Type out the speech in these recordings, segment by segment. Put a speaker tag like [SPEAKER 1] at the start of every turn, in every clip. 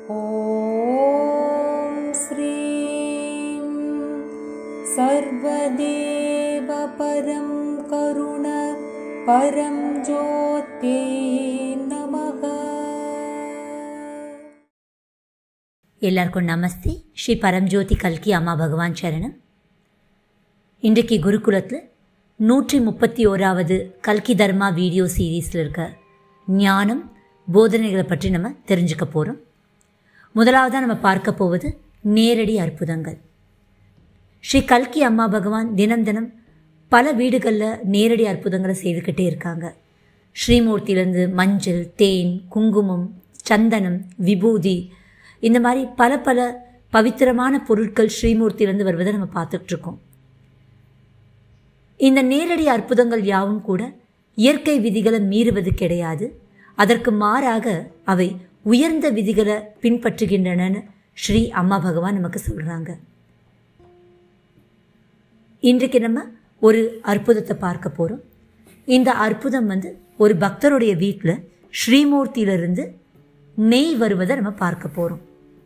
[SPEAKER 1] ॐ श्रीं सर्वदेव परं करुण परं ज्योत्यै नमः
[SPEAKER 2] எல்லாருக்கும் நமஸ்தே ஸ்ரீ பரம்ஜோதி கல்கி அம்மா பகவான் சரணம் இன்றைக்கு குருகுலத்தில் நூற்றி முப்பத்தி ஓராவது கல்கி தர்மா வீடியோ சீரீஸில் இருக்க ஞானம் போதனைகளை பற்றி நம்ம தெரிஞ்சுக்க போகிறோம் முதலாவதாக நம்ம பார்க்க போவது நேரடி அற்புதங்கள் ஸ்ரீ கல்கி அம்மா பகவான் தினம் தினம் பல வீடுகளில் நேரடி அற்புதங்களை செய்துக்கிட்டே இருக்காங்க ஸ்ரீமூர்த்தியிலேருந்து மஞ்சள் தேன் குங்குமம் சந்தனம் விபூதி இந்த மாதிரி பல பல பவித்திரமான பொருட்கள் ஸ்ரீமூர்த்தியிலேருந்து வருவதை நம்ம பார்த்துட்ருக்கோம் இந்த நேரடி அற்புதங்கள் யாவும் கூட இயற்கை விதிகளை மீறுவது கிடையாது அதற்கு மாறாக அவை உயர்ந்த விதிகளை பின்பற்றுகின்றனன்னு ஸ்ரீ அம்மா பகவான் நமக்கு சொல்கிறாங்க இன்றைக்கு நம்ம ஒரு அற்புதத்தை பார்க்க போகிறோம் இந்த அற்புதம் வந்து ஒரு பக்தருடைய வீட்டில் ஸ்ரீமூர்த்தியிலிருந்து நெய் வருவதை நம்ம பார்க்க போகிறோம்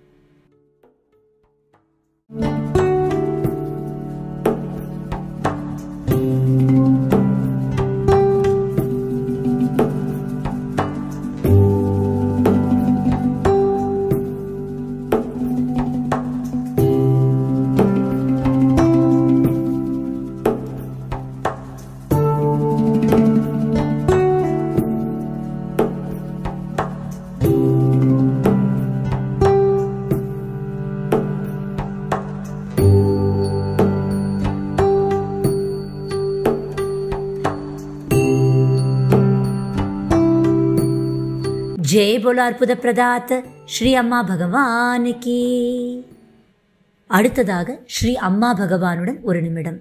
[SPEAKER 2] ஜெய் போல அற்புத பிரதாத் ஸ்ரீ அம்மா பகவானுக்கு அடுத்ததாக ஸ்ரீ அம்மா பகவானுடன் ஒரு நிமிடம்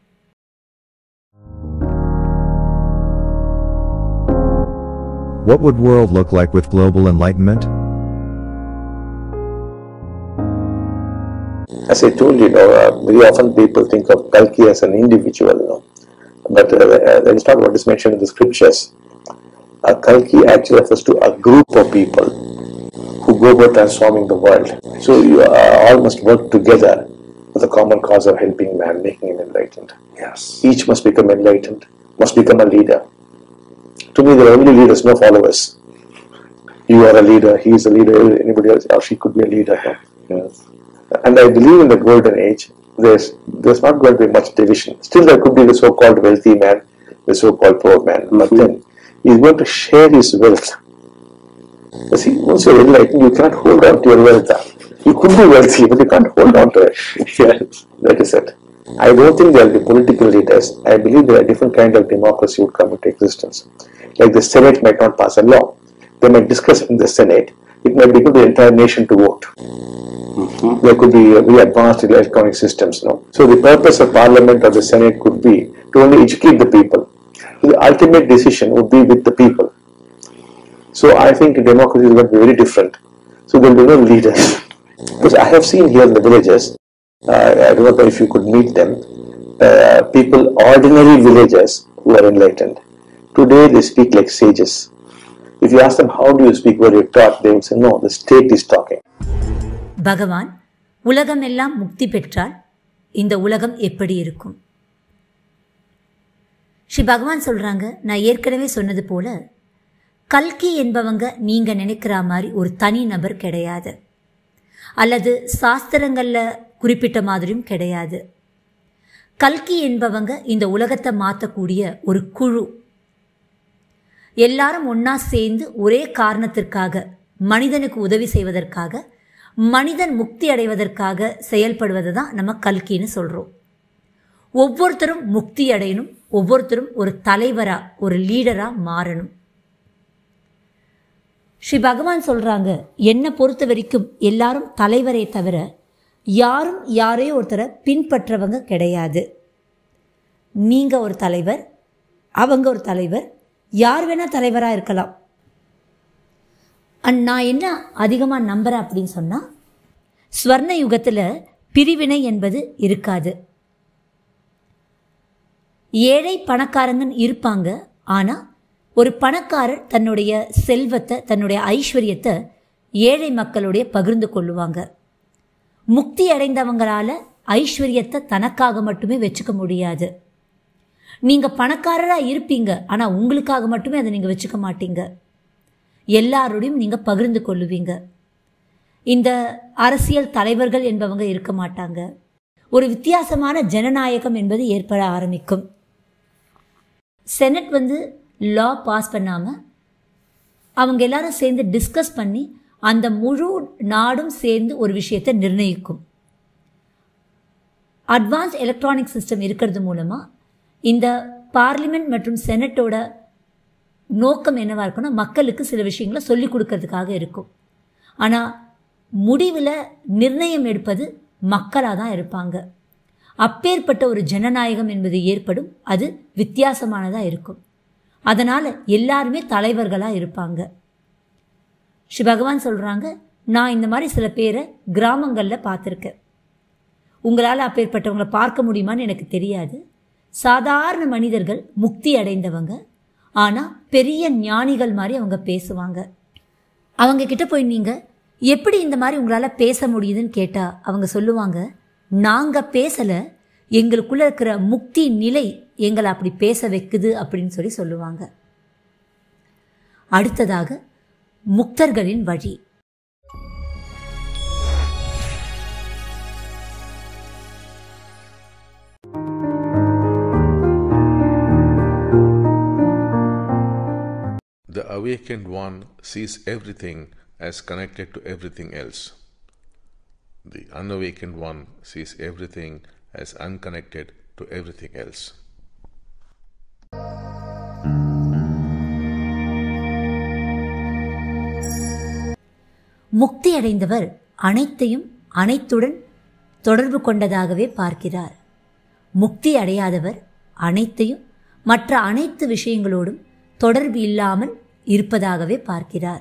[SPEAKER 3] What would world look like with global enlightenment?
[SPEAKER 4] As I told you, you know, uh, very often people think of Kalki as an individual, you know, but uh, uh, that is not what is mentioned in the scriptures. Uh, Kalki actually refers to a group of people who go about transforming the world. So you uh, all must work together for the common cause of helping man, making him enlightened. Yes. Each must become enlightened, must become a leader. To me, there are only leaders, no followers. You are a leader, he is a leader, anybody else, or she could be a leader. Yes. And I believe in the golden age, there's there's not going to be much division. Still, there could be the so-called wealthy man, the so-called poor man, but then he's going to share his wealth. You see, once you're enlightened, you cannot hold on to your wealth. You could be wealthy, but you can't hold on to it. yes, that is it. I don't think there will be political leaders. I believe there are different kind of democracy would come into existence. Like the Senate might not pass a law. They might discuss in the Senate. It might become the entire nation to vote. There could be uh, very advanced electronic systems. No? So the purpose of Parliament or the Senate could be to only educate the people. The ultimate decision would be with the people. So I think democracy is going to be very different. So there will be no leaders. Because I have seen here in the villages, uh, I don't know if you could meet them, uh, people, ordinary villagers who are enlightened. Today they speak like sages. If you ask them, how do you speak, what you taught, they would say, no, the state is talking.
[SPEAKER 2] பகவான் உலகமெல்லாம் முக்தி பெற்றால் இந்த உலகம் எப்படி இருக்கும் ஸ்ரீ பகவான் சொல்கிறாங்க நான் ஏற்கனவே சொன்னது போல கல்கி என்பவங்க நீங்கள் நினைக்கிற மாதிரி ஒரு தனி நபர் கிடையாது அல்லது சாஸ்திரங்களில் குறிப்பிட்ட மாதிரியும் கிடையாது கல்கி என்பவங்க இந்த உலகத்தை மாற்றக்கூடிய ஒரு குழு எல்லாரும் ஒன்றா சேர்ந்து ஒரே காரணத்திற்காக மனிதனுக்கு உதவி செய்வதற்காக மனிதன் முக்தி அடைவதற்காக செயல்படுவதை தான் நம்ம கல்கின்னு சொல்கிறோம் ஒவ்வொருத்தரும் முக்தி அடையணும் ஒவ்வொருத்தரும் ஒரு தலைவராக ஒரு லீடராக மாறணும் ஸ்ரீ பகவான் சொல்கிறாங்க என்னை பொறுத்த வரைக்கும் எல்லாரும் தலைவரே தவிர யாரும் யாரையோ ஒருத்தரை பின்பற்றவங்க கிடையாது நீங்கள் ஒரு தலைவர் அவங்க ஒரு தலைவர் யார் வேணால் தலைவராக இருக்கலாம் அண்ட் நான் என்ன அதிகமாக நம்புகிறேன் அப்படின்னு சொன்னால் ஸ்வர்ண யுகத்தில் பிரிவினை என்பது இருக்காது ஏழை பணக்காரங்கன்னு இருப்பாங்க ஆனால் ஒரு பணக்காரர் தன்னுடைய செல்வத்தை தன்னுடைய ஐஸ்வர்யத்தை ஏழை மக்களுடைய பகிர்ந்து கொள்ளுவாங்க முக்தி அடைந்தவங்களால ஐஸ்வர்யத்தை தனக்காக மட்டுமே வச்சுக்க முடியாது நீங்க பணக்காரரா இருப்பீங்க ஆனா உங்களுக்காக மட்டுமே அதை நீங்க வச்சுக்க மாட்டீங்க எல்லாரோடையும் நீங்க பகிர்ந்து கொள்ளுவீங்க இந்த அரசியல் தலைவர்கள் என்பவங்க இருக்க மாட்டாங்க ஒரு வித்தியாசமான ஜனநாயகம் என்பது ஏற்பட ஆரம்பிக்கும் செனட் வந்து லா பாஸ் பண்ணாமல் அவங்க எல்லாரும் சேர்ந்து டிஸ்கஸ் பண்ணி அந்த முழு நாடும் சேர்ந்து ஒரு விஷயத்தை நிர்ணயிக்கும் அட்வான்ஸ் எலக்ட்ரானிக் சிஸ்டம் இருக்கிறது மூலமாக இந்த பார்லிமெண்ட் மற்றும் செனட்டோட நோக்கம் என்னவாக இருக்குன்னா மக்களுக்கு சில விஷயங்களை சொல்லிக் கொடுக்கறதுக்காக இருக்கும் ஆனால் முடிவில் நிர்ணயம் எடுப்பது மக்களாக தான் இருப்பாங்க அப்பேற்பட்ட ஒரு ஜனநாயகம் என்பது ஏற்படும் அது வித்தியாசமானதாக இருக்கும் அதனால் எல்லாருமே தலைவர்களாக இருப்பாங்க ஸ்ரீ பகவான் சொல்கிறாங்க நான் இந்த மாதிரி சில பேரை கிராமங்களில் பார்த்துருக்கேன் உங்களால் அப்பேற்பட்டவங்களை பார்க்க முடியுமான்னு எனக்கு தெரியாது சாதாரண மனிதர்கள் முக்தி அடைந்தவங்க ஆனால் பெரிய ஞானிகள் மாதிரி அவங்க பேசுவாங்க அவங்க கிட்ட போய் நீங்கள் எப்படி இந்த மாதிரி உங்களால் பேச முடியுதுன்னு கேட்டால் அவங்க சொல்லுவாங்க நாங்கள் பேசலை எங்களுக்குள்ளே இருக்கிற முக்தி நிலை எங்களை அப்படி பேச வைக்குது அப்படின்னு சொல்லி சொல்லுவாங்க அடுத்ததாக முக்தர்களின் வழி
[SPEAKER 5] The awakened one sees everything as connected to everything else. The unawakened one sees everything as unconnected to everything else.
[SPEAKER 2] முக்தி அடைந்தவர் அனைத்தையும் அனைத்துடன் தொடர்பு கொண்டதாகவே பார்க்கிறார் முக்தி அடையாதவர் அனைத்தையும் மற்ற அனைத்து விஷயங்களோடும் தொடர்பு இல்லாமல் இருப்பதாகவே பார்க்கிறார்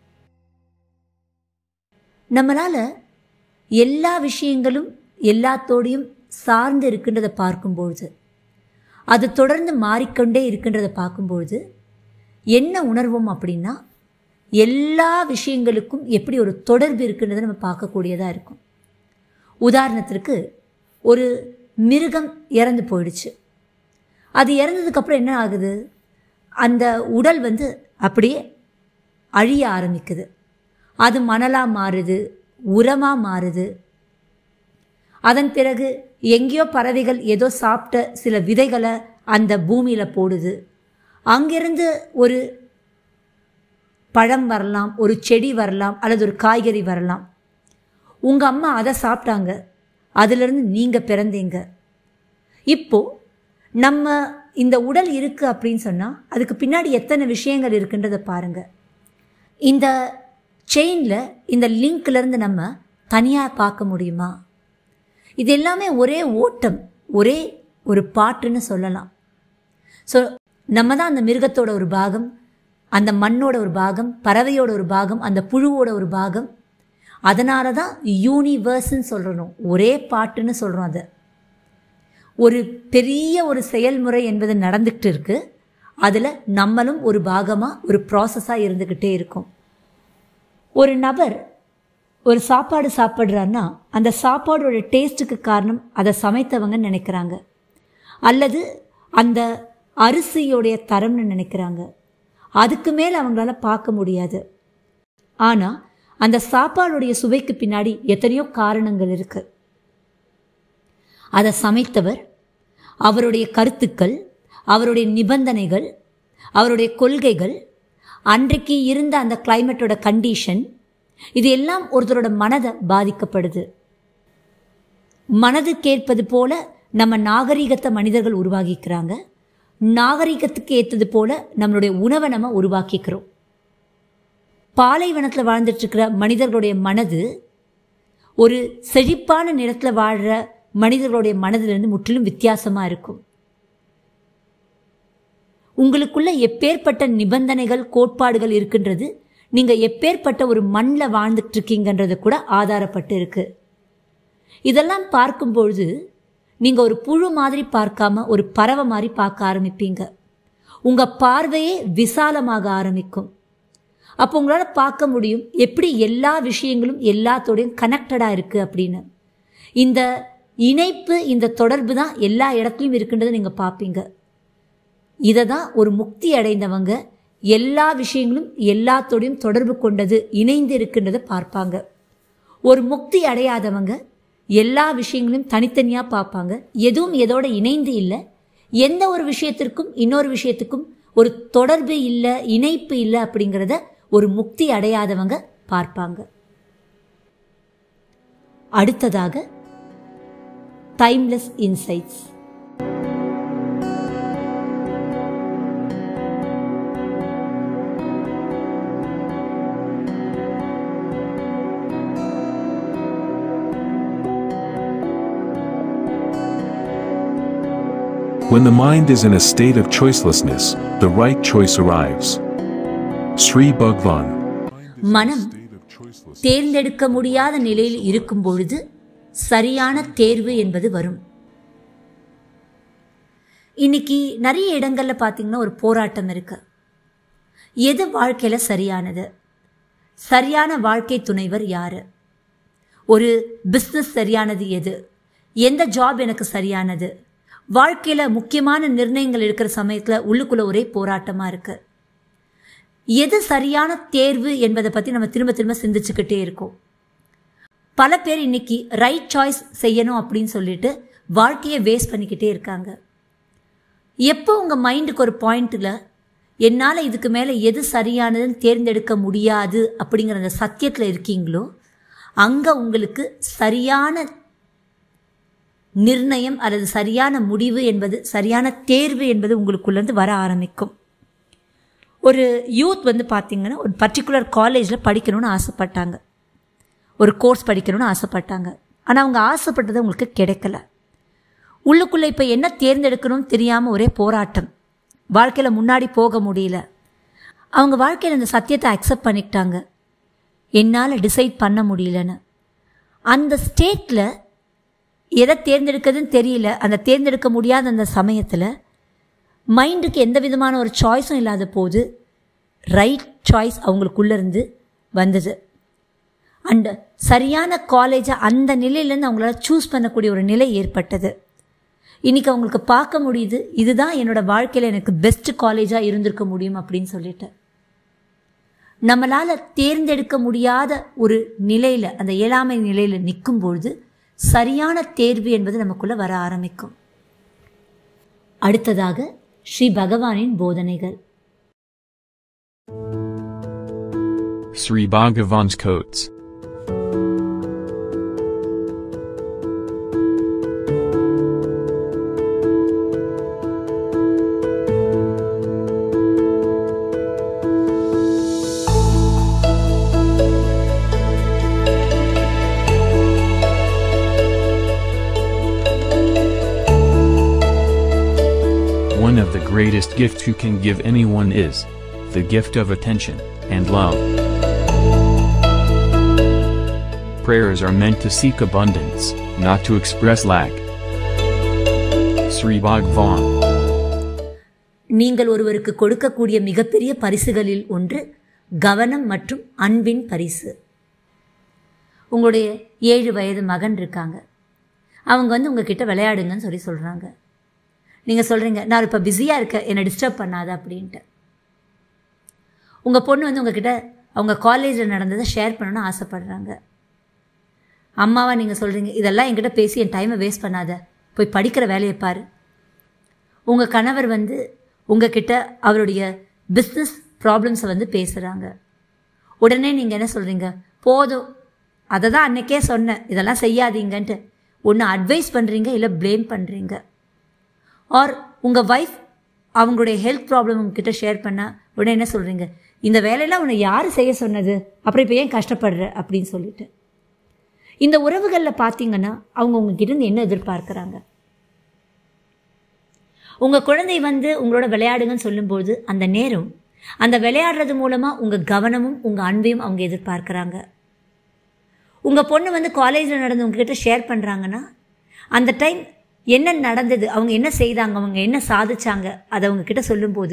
[SPEAKER 2] நம்மளால எல்லா விஷயங்களும் எல்லாத்தோடையும் சார்ந்து இருக்கின்றதை பார்க்கும்பொழுது அது தொடர்ந்து மாறிக்கொண்டே இருக்கின்றதை பார்க்கும்பொழுது என்ன உணர்வோம் அப்படின்னா எல்லா விஷயங்களுக்கும் எப்படி ஒரு தொடர்பு இருக்குன்றதை நம்ம பார்க்கக்கூடியதாக இருக்கும் உதாரணத்திற்கு ஒரு மிருகம் இறந்து போயிடுச்சு அது இறந்ததுக்கப்புறம் என்ன ஆகுது அந்த உடல் வந்து அப்படியே அழிய ஆரம்பிக்குது அது மணலாக மாறுது உரமாக மாறுது அதன் பிறகு எங்கேயோ பறவைகள் ஏதோ சாப்பிட்ட சில விதைகளை அந்த பூமியில் போடுது அங்கிருந்து ஒரு பழம் வரலாம் ஒரு செடி வரலாம் அல்லது ஒரு காய்கறி வரலாம் உங்கள் அம்மா அதை சாப்பிட்டாங்க அதிலிருந்து நீங்கள் பிறந்தீங்க இப்போ நம்ம இந்த உடல் இருக்குது அப்படின்னு சொன்னால் அதுக்கு பின்னாடி எத்தனை விஷயங்கள் இருக்குன்றதை பாருங்கள் இந்த செயினில் இந்த லிங்க்லேருந்து நம்ம தனியாக பார்க்க முடியுமா இது எல்லாமே ஒரே ஓட்டம் ஒரே ஒரு பாட்டுன்னு சொல்லலாம் ஸோ நம்ம தான் அந்த மிருகத்தோட ஒரு பாகம் அந்த மண்ணோட ஒரு பாகம் பறவையோட ஒரு பாகம் அந்த புழுவோட ஒரு பாகம் அதனால தான் யூனிவர்ஸ்ன்னு சொல்கிறோம் ஒரே பாட்டுன்னு சொல்கிறோம் அதை ஒரு பெரிய ஒரு செயல்முறை என்பது நடந்துக்கிட்டு இருக்கு அதில் நம்மளும் ஒரு பாகமாக ஒரு ப்ராசஸாக இருந்துக்கிட்டே இருக்கும் ஒரு நபர் ஒரு சாப்பாடு சாப்பிட்றாருன்னா அந்த சாப்பாடோட டேஸ்ட்டுக்கு காரணம் அதை சமைத்தவங்கன்னு நினைக்கிறாங்க அல்லது அந்த அரிசியோடைய தரம்னு நினைக்கிறாங்க அதுக்கு மேலே அவங்களால பார்க்க முடியாது ஆனால் அந்த சாப்பாடுடைய சுவைக்கு பின்னாடி எத்தனையோ காரணங்கள் இருக்குது அதை சமைத்தவர் அவருடைய கருத்துக்கள் அவருடைய நிபந்தனைகள் அவருடைய கொள்கைகள் அன்றைக்கு இருந்த அந்த கிளைமேட்டோட கண்டிஷன் இது எல்லாம் ஒருத்தரோட மனதை பாதிக்கப்படுது மனது கேட்பது போல நம்ம நாகரீகத்தை மனிதர்கள் உருவாக்கிக்கிறாங்க நாகரீகத்துக்கு ஏற்றது போல நம்மளுடைய உணவை நம்ம உருவாக்கிக்கிறோம் பாலைவனத்தில் வாழ்ந்துட்டு இருக்கிற மனிதர்களுடைய மனது ஒரு செழிப்பான நிலத்தில் வாழ்கிற மனிதர்களுடைய மனதிலிருந்து முற்றிலும் வித்தியாசமாக இருக்கும் உங்களுக்குள்ள எப்பேற்பட்ட நிபந்தனைகள் கோட்பாடுகள் இருக்கின்றது நீங்கள் எப்பேற்பட்ட ஒரு மண்ணில் வாழ்ந்துட்டு இருக்கீங்கன்றது கூட ஆதாரப்பட்டு இருக்கு இதெல்லாம் பார்க்கும்பொழுது நீங்கள் ஒரு புழு மாதிரி பார்க்காம ஒரு பறவை மாதிரி பார்க்க ஆரம்பிப்பீங்க உங்கள் பார்வையே விசாலமாக ஆரம்பிக்கும் அப்போ உங்களால் பார்க்க முடியும் எப்படி எல்லா விஷயங்களும் எல்லாத்தோடையும் கனெக்டடாக இருக்குது அப்படின்னு இந்த இணைப்பு இந்த தொடர்பு தான் எல்லா இடத்துலையும் இருக்குன்றதை நீங்கள் பார்ப்பீங்க இதை தான் ஒரு முக்தி அடைந்தவங்க எல்லா விஷயங்களும் எல்லாத்தோடையும் தொடர்பு கொண்டது இணைந்து இருக்கின்றதை பார்ப்பாங்க ஒரு முக்தி அடையாதவங்க எல்லா விஷயங்களையும் தனித்தனியாக பார்ப்பாங்க எதுவும் எதோட இணைந்து இல்லை எந்த ஒரு விஷயத்திற்கும் இன்னொரு விஷயத்துக்கும் ஒரு தொடர்பு இல்லை இணைப்பு இல்லை அப்படிங்கிறத ஒரு முக்தி அடையாதவங்க பார்ப்பாங்க அடுத்ததாக timeless insights
[SPEAKER 6] When the mind is in a state of choicelessness, the right choice arrives. Sri Bhagwan.
[SPEAKER 2] மனம் தேர்ந்தெடுக்க முடியாத நிலையில் இருக்கும் பொழுது சரியான தேர்வு என்பது வரும் இன்னைக்கு நிறைய இடங்கள்ல பார்த்தீங்கன்னா ஒரு போராட்டம் இருக்கு எது வாழ்க்கையில சரியானது சரியான வாழ்க்கை துணைவர் யாரு ஒரு பிஸ்னஸ் சரியானது எது எந்த ஜாப் எனக்கு சரியானது வாழ்க்கையில் முக்கியமான நிர்ணயங்கள் எடுக்கிற சமயத்தில் உள்ளுக்குள்ள ஒரே போராட்டமாக இருக்கு எது சரியான தேர்வு என்பதை பற்றி நம்ம திரும்ப திரும்ப சிந்திச்சுக்கிட்டே இருக்கோம் பல பேர் இன்னைக்கு ரைட் சாய்ஸ் செய்யணும் அப்படின்னு சொல்லிட்டு வாழ்க்கையை வேஸ்ட் பண்ணிக்கிட்டே இருக்காங்க எப்போ உங்கள் மைண்டுக்கு ஒரு பாயிண்ட்டில் என்னால் இதுக்கு மேலே எது சரியானதுன்னு தேர்ந்தெடுக்க முடியாது அப்படிங்கிற அந்த சத்தியத்தில் இருக்கீங்களோ அங்கே உங்களுக்கு சரியான நிர்ணயம் அல்லது சரியான முடிவு என்பது சரியான தேர்வு என்பது உங்களுக்குள்ளேருந்து வர ஆரம்பிக்கும் ஒரு யூத் வந்து பார்த்திங்கன்னா ஒரு பர்டிகுலர் காலேஜில் படிக்கணும்னு ஆசைப்பட்டாங்க ஒரு கோர்ஸ் படிக்கணும்னு ஆசைப்பட்டாங்க ஆனால் அவங்க ஆசைப்பட்டது அவங்களுக்கு கிடைக்கல உள்ளுக்குள்ளே இப்போ என்ன தேர்ந்தெடுக்கணும்னு தெரியாமல் ஒரே போராட்டம் வாழ்க்கையில் முன்னாடி போக முடியல அவங்க வாழ்க்கையில் இந்த சத்தியத்தை அக்செப்ட் பண்ணிக்கிட்டாங்க என்னால் டிசைட் பண்ண முடியலன்னு அந்த ஸ்டேட்டில் எதை தேர்ந்தெடுக்கிறதுன்னு தெரியல அந்த தேர்ந்தெடுக்க முடியாத அந்த சமயத்தில் மைண்டுக்கு எந்த விதமான ஒரு சாய்ஸும் இல்லாத போது ரைட் சாய்ஸ் அவங்களுக்குள்ளேருந்து வந்தது அண்ட் சரியான காலேஜை அந்த நிலையிலேருந்து அவங்களால சூஸ் பண்ணக்கூடிய ஒரு நிலை ஏற்பட்டது இன்றைக்கி அவங்களுக்கு பார்க்க முடியுது இதுதான் என்னோடய வாழ்க்கையில் எனக்கு பெஸ்ட் காலேஜாக இருந்திருக்க முடியும் அப்படின்னு சொல்லிட்டு நம்மளால் தேர்ந்தெடுக்க முடியாத ஒரு நிலையில் அந்த இயலாமை நிலையில் நிற்கும் பொழுது சரியான தேர்வு என்பது நமக்குள்ள வர ஆரம்பிக்கும் அடுத்ததாக ஸ்ரீ பகவானின் போதனைகள்
[SPEAKER 7] Sri Bhagavan's quotes. One of the greatest gifts you can give anyone is the gift of attention and love. Prayers are meant to seek abundance, not to express lack. Sri Bhagwan.
[SPEAKER 2] நீங்கள் ஒருவருக்கு கொடுக்கக்கூடிய மிகப்பெரிய பரிசுகளில் ஒன்று கவனம் மற்றும் அன்பின் பரிசு உங்களுடைய ஏழு வயது மகன் இருக்காங்க அவங்க வந்து உங்ககிட்ட விளையாடுங்கன்னு சொல்லி சொல்கிறாங்க நீங்கள் சொல்கிறீங்க நான் இப்போ பிஸியாக இருக்கேன் என்னை டிஸ்டர்ப் பண்ணாத அப்படின்ட்டு உங்கள் பொண்ணு வந்து உங்ககிட்ட அவங்க காலேஜில் நடந்ததை ஷேர் பண்ணணும்னு ஆசைப்படுறாங்க அம்மாவா நீங்கள் சொல்கிறீங்க இதெல்லாம் என்கிட்ட பேசி என் டைமை வேஸ்ட் பண்ணாத போய் படிக்கிற வேலையை பாரு உங்கள் கணவர் வந்து உங்ககிட்ட அவருடைய பிஸ்னஸ் ப்ராப்ளம்ஸை வந்து பேசுகிறாங்க உடனே நீங்கள் என்ன சொல்கிறீங்க போதும் அதை தான் அன்னைக்கே சொன்னேன் இதெல்லாம் செய்யாதீங்கன்ட்டு ஒன்று அட்வைஸ் பண்ணுறீங்க இல்லை ப்ளேம் பண்ணுறீங்க ஆர் உங்கள் ஒய்ஃப் அவங்களுடைய ஹெல்த் ப்ராப்ளம் உங்ககிட்ட ஷேர் பண்ணால் உடனே என்ன சொல்கிறீங்க இந்த வேலையெல்லாம் உன்னை யார் செய்ய சொன்னது அப்புறம் இப்போ ஏன் கஷ்டப்படுற அப்படின்னு சொல்லிட்டு இந்த உறவுகளில் பார்த்தீங்கன்னா அவங்க உங்ககிட்ட இருந்து என்ன எதிர்பார்க்குறாங்க உங்கள் குழந்தை வந்து உங்களோட விளையாடுங்கன்னு சொல்லும்போது அந்த நேரம் அந்த விளையாடுறது மூலமாக உங்கள் கவனமும் உங்கள் அன்பையும் அவங்க எதிர்பார்க்குறாங்க உங்கள் பொண்ணு வந்து காலேஜில் நடந்து உங்ககிட்ட ஷேர் பண்ணுறாங்கன்னா அந்த டைம் என்ன நடந்தது அவங்க என்ன செய்தாங்க அவங்க என்ன சாதிச்சாங்க அதை அவங்க கிட்ட சொல்லும்போது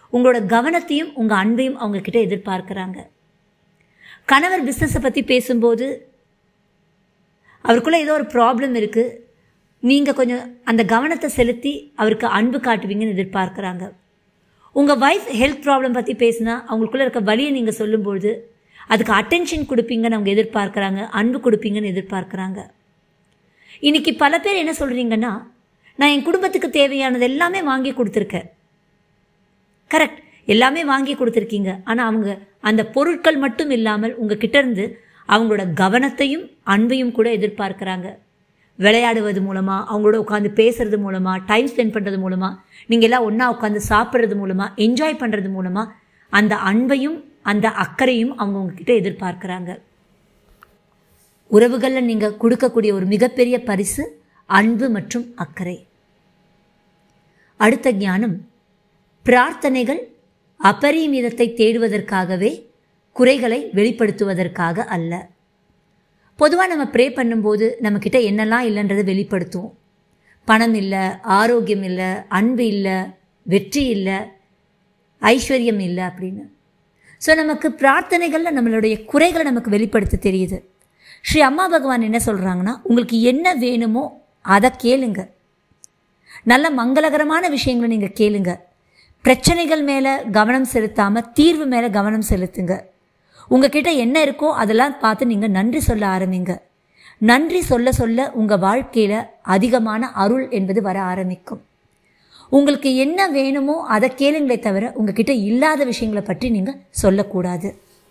[SPEAKER 2] உங்களோட கவனத்தையும் உங்கள் அன்பையும் அவங்க கிட்ட எதிர்பார்க்குறாங்க கணவர் பிஸ்னஸை பற்றி பேசும்போது அவருக்குள்ளே ஏதோ ஒரு ப்ராப்ளம் இருக்குது நீங்கள் கொஞ்சம் அந்த கவனத்தை செலுத்தி அவருக்கு அன்பு காட்டுவீங்கன்னு எதிர்பார்க்குறாங்க உங்கள் ஒய்ஃப் ஹெல்த் ப்ராப்ளம் பற்றி பேசினா அவங்களுக்குள்ளே இருக்க வழியை நீங்கள் சொல்லும்பொழுது அதுக்கு அட்டென்ஷன் கொடுப்பீங்கன்னு அவங்க எதிர்பார்க்குறாங்க அன்பு கொடுப்பீங்கன்னு எதிர்பார்க்குறாங்க இன்றைக்கி பல பேர் என்ன சொல்கிறீங்கன்னா நான் என் குடும்பத்துக்கு தேவையானது எல்லாமே வாங்கி கொடுத்துருக்கேன் கரெக்ட் எல்லாமே வாங்கி கொடுத்துருக்கீங்க ஆனால் அவங்க அந்த பொருட்கள் மட்டும் இல்லாமல் உங்கள் கிட்டேருந்து அவங்களோட கவனத்தையும் அன்பையும் கூட எதிர்பார்க்குறாங்க விளையாடுவது மூலமாக அவங்களோட உட்காந்து பேசுறது மூலமாக டைம் ஸ்பெண்ட் பண்ணுறது மூலமாக நீங்கள் எல்லாம் ஒன்றா உட்காந்து சாப்பிட்றது மூலமாக என்ஜாய் பண்ணுறது மூலமாக அந்த அன்பையும் அந்த அக்கறையும் அவங்க உங்ககிட்ட எதிர்பார்க்குறாங்க உறவுகளில் நீங்கள் கொடுக்கக்கூடிய ஒரு மிகப்பெரிய பரிசு அன்பு மற்றும் அக்கறை அடுத்த ஞானம் பிரார்த்தனைகள் அபரிமிதத்தை தேடுவதற்காகவே குறைகளை வெளிப்படுத்துவதற்காக அல்ல பொதுவாக நம்ம ப்ரே பண்ணும்போது நம்மக்கிட்ட என்னெல்லாம் இல்லைன்றதை வெளிப்படுத்துவோம் பணம் இல்லை ஆரோக்கியம் இல்லை அன்பு இல்லை வெற்றி இல்லை ஐஸ்வர்யம் இல்லை அப்படின்னு ஸோ நமக்கு பிரார்த்தனைகளில் நம்மளுடைய குறைகளை நமக்கு வெளிப்படுத்த தெரியுது ஸ்ரீ அம்மா பகவான் என்ன சொல்கிறாங்கன்னா உங்களுக்கு என்ன வேணுமோ அதை கேளுங்க நல்ல மங்களகரமான விஷயங்களை நீங்கள் கேளுங்க பிரச்சனைகள் மேலே கவனம் செலுத்தாமல் தீர்வு மேலே கவனம் செலுத்துங்க உங்ககிட்ட என்ன இருக்கோ அதெல்லாம் பார்த்து நீங்கள் நன்றி சொல்ல ஆரம்பிங்க நன்றி சொல்ல சொல்ல உங்கள் வாழ்க்கையில் அதிகமான அருள் என்பது வர ஆரம்பிக்கும் உங்களுக்கு என்ன வேணுமோ அதை கேளுங்களே தவிர உங்ககிட்ட இல்லாத விஷயங்களை பற்றி நீங்கள் சொல்லக்கூடாது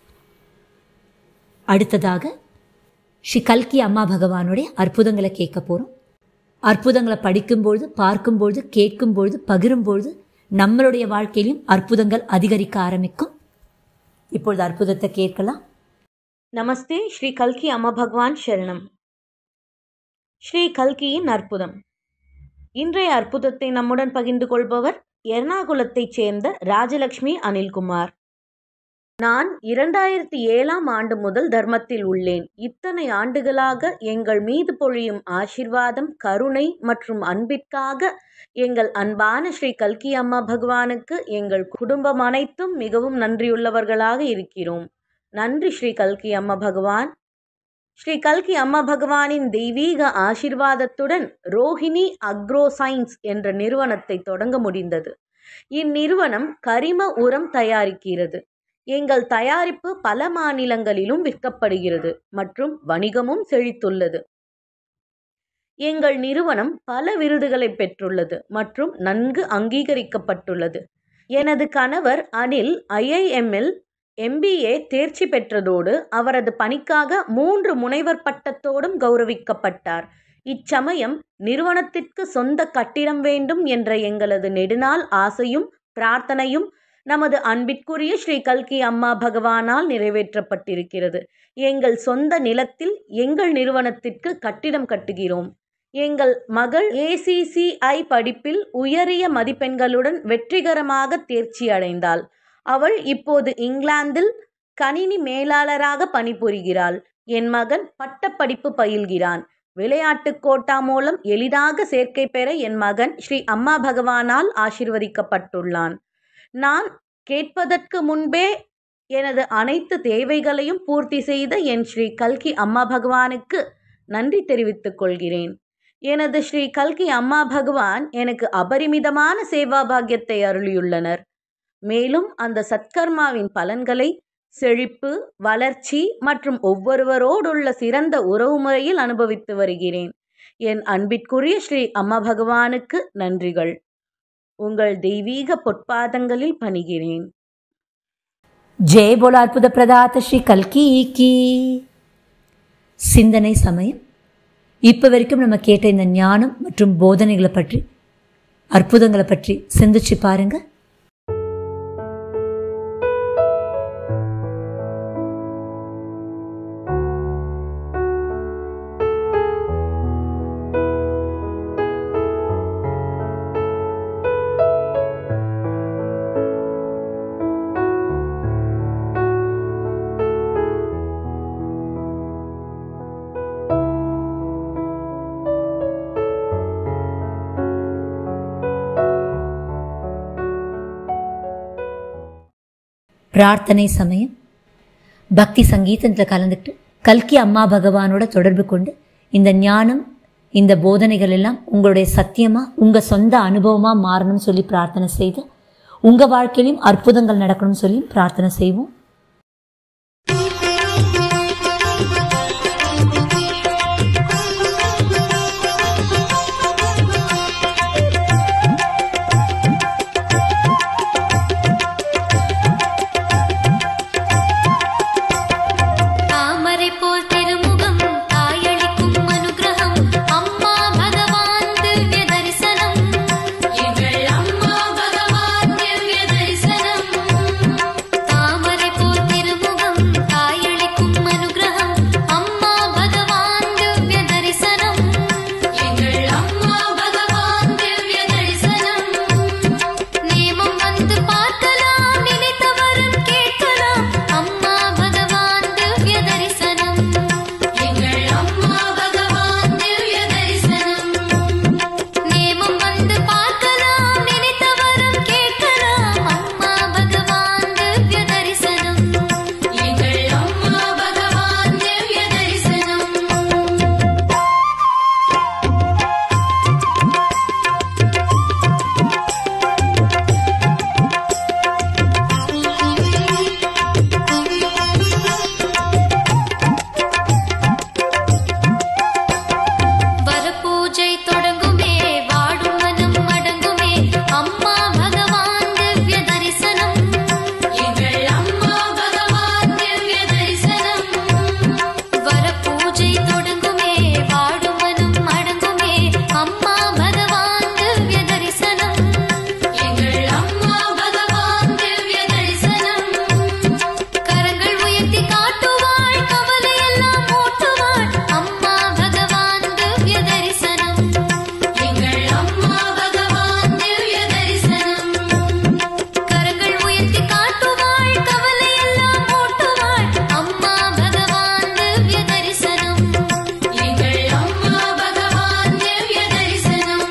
[SPEAKER 2] அடுத்ததாக ஸ்ரீ கல்கி அம்மா பகவானுடைய அற்புதங்களை கேட்க போகிறோம் அற்புதங்களை படிக்கும்பொழுது பார்க்கும்பொழுது கேட்கும்பொழுது பகிரும்பொழுது நம்மளுடைய வாழ்க்கையிலும் அற்புதங்கள் அதிகரிக்க ஆரம்பிக்கும் இப்பொழுது அற்புதத்தை கேட்கலாம்
[SPEAKER 8] நமஸ்தே ஸ்ரீ கல்கி அம்மா பகவான் சரணம் ஸ்ரீ கல்கியின் அற்புதம் இன்றைய அற்புதத்தை நம்முடன் பகிர்ந்து கொள்பவர் எர்ணாகுளத்தைச் சேர்ந்த ராஜலக்ஷ்மி அனில்குமார் நான் இரண்டாயிரத்தி ஏழாம் ஆண்டு முதல் தர்மத்தில் உள்ளேன் இத்தனை ஆண்டுகளாக எங்கள் மீது பொழியும் ஆசிர்வாதம் கருணை மற்றும் அன்பிற்காக எங்கள் அன்பான ஸ்ரீ கல்கி அம்மா பகவானுக்கு எங்கள் குடும்பம் அனைத்தும் மிகவும் நன்றியுள்ளவர்களாக இருக்கிறோம் நன்றி ஸ்ரீ கல்கி அம்மா பகவான் ஸ்ரீ கல்கி அம்மா பகவானின் தெய்வீக ஆசிர்வாதத்துடன் ரோஹிணி அக்ரோ சயின்ஸ் என்ற நிறுவனத்தை தொடங்க முடிந்தது இந்நிறுவனம் கரிம உரம் தயாரிக்கிறது எங்கள் தயாரிப்பு பல மாநிலங்களிலும் விற்கப்படுகிறது மற்றும் வணிகமும் செழித்துள்ளது எங்கள் நிறுவனம் பல விருதுகளை பெற்றுள்ளது மற்றும் நன்கு அங்கீகரிக்கப்பட்டுள்ளது எனது கணவர் அனில் ஐஐஎம்மில் எம்பிஏ தேர்ச்சி பெற்றதோடு அவரது பணிக்காக மூன்று முனைவர் பட்டத்தோடும் கௌரவிக்கப்பட்டார் இச்சமயம் நிறுவனத்திற்கு சொந்த கட்டிடம் வேண்டும் என்ற எங்களது நெடுநாள் ஆசையும் பிரார்த்தனையும் நமது அன்பிற்குரிய ஸ்ரீ கல்கி அம்மா பகவானால் நிறைவேற்றப்பட்டிருக்கிறது எங்கள் சொந்த நிலத்தில் எங்கள் நிறுவனத்திற்கு கட்டிடம் கட்டுகிறோம் எங்கள் மகள் ஏசிசிஐ படிப்பில் உயரிய மதிப்பெண்களுடன் வெற்றிகரமாக தேர்ச்சி அடைந்தாள் அவள் இப்போது இங்கிலாந்தில் கணினி மேலாளராக பணிபுரிகிறாள் என் மகன் பட்டப்படிப்பு பயில்கிறான் விளையாட்டு கோட்டா மூலம் எளிதாக சேர்க்கை பெற என் மகன் ஸ்ரீ அம்மா பகவானால் ஆசிர்வதிக்கப்பட்டுள்ளான் நான் கேட்பதற்கு முன்பே எனது அனைத்து தேவைகளையும் பூர்த்தி செய்த என் ஸ்ரீ கல்கி அம்மா பகவானுக்கு நன்றி தெரிவித்துக் கொள்கிறேன் எனது ஸ்ரீ கல்கி அம்மா பகவான் எனக்கு அபரிமிதமான சேவா பாக்கியத்தை அருளியுள்ளனர் மேலும் அந்த சத்கர்மாவின் பலன்களை செழிப்பு வளர்ச்சி மற்றும் ஒவ்வொருவரோடுள்ள சிறந்த உறவு முறையில் அனுபவித்து வருகிறேன் என் அன்பிற்குரிய ஸ்ரீ அம்மா பகவானுக்கு நன்றிகள் உங்கள் தெய்வீக பொற்பாதங்களில் பணிகிறேன்
[SPEAKER 2] ஜெய் போல அற்புத பிரதாத்த ஸ்ரீ கல்கி கி சிந்தனை சமயம் இப்போ வரைக்கும் நம்ம கேட்ட இந்த ஞானம் மற்றும் போதனைகளை பற்றி அற்புதங்களை பற்றி சிந்திச்சு பாருங்க பிரார்த்தனை சமயம் பக்தி சங்கீதத்தில் கலந்துக்கிட்டு கல்கி அம்மா பகவானோட தொடர்பு கொண்டு இந்த ஞானம் இந்த போதனைகள் எல்லாம் உங்களுடைய சத்தியமாக உங்கள் சொந்த அனுபவமாக மாறணும்னு சொல்லி பிரார்த்தனை செய்து உங்கள் வாழ்க்கையிலையும் அற்புதங்கள் நடக்கணும்னு சொல்லி பிரார்த்தனை செய்வோம்
[SPEAKER 9] தாமரை போல் திருமுகம் தாயளிக்கும் அனுகிரகம் அம்மா பகவான் திவ்ய தரிசனம் எங்கள் அம்மா பகவான் திவ்ய தரிசனம் தாமரை போல் திருமுகம் தாயளிக்கும் அனுகிரகம் அம்மா பகவான் திவ்ய தரிசனம் எங்கள் அம்மா பகவான் திவ்ய தரிசனம் நேமம் வந்து பார்க்கலாம் நினைத்தவரும் கேட்கலாம் அம்மா பகவான் திவ்ய தரிசனம் எங்கள் அம்மா பகவான் திவ்ய தரிசனம் நேமம் வந்து பார்க்கலாம் நினைத்தவரும் கேட்கலாம் அம்மா பகவான் திவ்ய தரிசனம் எங்கள் அம்மா பகவான் திவ்ய தரிசனம் வரபூஜை தொடங்குமே வாடும் மனம் அடங்குமே அம்மா பகவான் திவ்ய தரிசனம் எங்கள் அம்மா பகவான் திவ்ய தரிசனம் வரபூஜை தொடங்குமே வாடும் மனம் அடங்குமே அம்மா பகவான் திவ்ய தரிசனம் எங்கள் அம்மா பகவான் திவ்ய தரிசனம் கரங்கள் உயர்த்தி காட்டுவாள் கவலையெல்லாம் ஓட்டுவாள் அம்மா பகவான் திவ்ய தரிசனம் எங்கள் அம்மா பகவான் திவ்ய தரிசனம் கரங்கள் உயர்த்தி காட்டுவாள் கவலையெல்லாம் ஓட்டுவாள் அம்மா பகவான் திவ்ய தரிசனம் எங்கள் அம்மா பகவான் திவ்ய தரிசனம்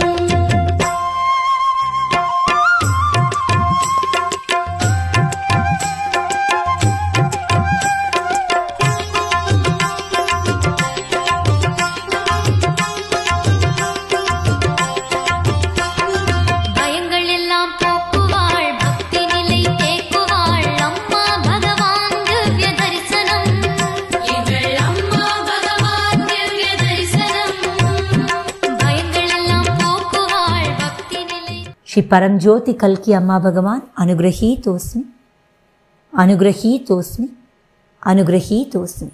[SPEAKER 9] பயங்கள் எல்லாம் போக்குவாள் பக்தி நிலை தேக்குவாள் அம்மா பகவான் திவ்ய தரிசனம் எங்கள் அம்மா பகவான் திவ்ய தரிசனம் பயங்கள் எல்லாம் போக்குவாள் பக்தி நிலை
[SPEAKER 2] श्री परमज्योति कल की अम्मा भगवान अनुग्रहीतोस्मि अनुग्रहीतोस्मि अनुग्रहीतोस्मि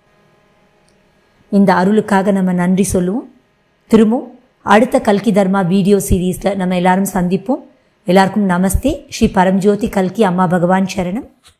[SPEAKER 2] இந்த அருளுக்காக நம்ம நன்றி சொல்லுவோம் திரும்பவும் அடுத்த கல்கி தர்மா வீடியோ சீரீஸில் நம்ம எல்லாரும் சந்திப்போம் எல்லாருக்கும் நமஸ்தே ஸ்ரீ பரம்ஜோதி கல்கி அம்மா பகவான் சரணம்